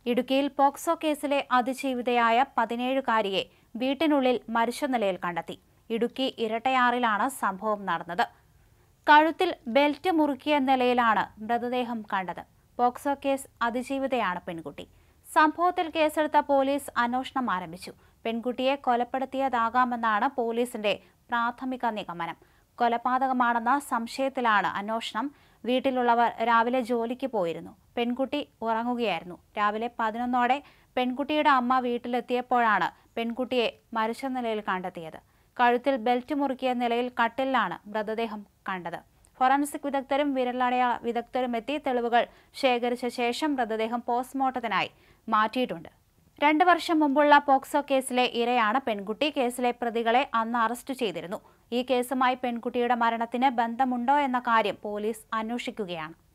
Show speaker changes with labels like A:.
A: ഇടുക്കിയിൽ പോക്സോ കേസിലെ അതിജീവിതയായ പതിനേഴുകാരിയെ വീട്ടിനുള്ളിൽ മരിച്ച നിലയിൽ കണ്ടെത്തി ഇടുക്കി ഇരട്ടയാറിലാണ് സംഭവം നടന്നത് കഴുത്തിൽ ബെൽറ്റ് മുറുക്കിയ നിലയിലാണ് മൃതദേഹം കണ്ടത് പോക്സോ കേസ് അതിജീവിതയാണ് പെൺകുട്ടി സംഭവത്തിൽ കേസെടുത്ത പോലീസ് അന്വേഷണം ആരംഭിച്ചു പെൺകുട്ടിയെ കൊലപ്പെടുത്തിയതാകാമെന്നാണ് പോലീസിന്റെ പ്രാഥമിക നിഗമനം കൊലപാതകമാണെന്ന സംശയത്തിലാണ് അന്വേഷണം വീട്ടിലുള്ളവർ രാവിലെ ജോലിക്ക് പോയിരുന്നു പെൺകുട്ടി ഉറങ്ങുകയായിരുന്നു രാവിലെ പതിനൊന്നോടെ പെൺകുട്ടിയുടെ അമ്മ വീട്ടിലെത്തിയപ്പോഴാണ് പെൺകുട്ടിയെ മരിച്ച നിലയിൽ കണ്ടെത്തിയത് കഴുത്തിൽ ബെൽറ്റ് മുറുക്കിയ നിലയിൽ കട്ടിലാണ് മൃതദേഹം കണ്ടത് ഫോറൻസിക് വിദഗ്ധരും വിരലടയാള വിദഗ്ധരും എത്തി തെളിവുകൾ ശേഖരിച്ച ശേഷം മൃതദേഹം പോസ്റ്റ്മോർട്ടത്തിനായി മാറ്റിയിട്ടുണ്ട് രണ്ട് വർഷം മുമ്പുള്ള പോക്സോ കേസിലെ ഇരയാണ് പെൺകുട്ടി കേസിലെ പ്രതികളെ അന്ന് അറസ്റ്റ് ചെയ്തിരുന്നു ഈ കേസുമായി പെൺകുട്ടിയുടെ മരണത്തിന് ബന്ധമുണ്ടോ എന്ന കാര്യം പോലീസ് അന്വേഷിക്കുകയാണ്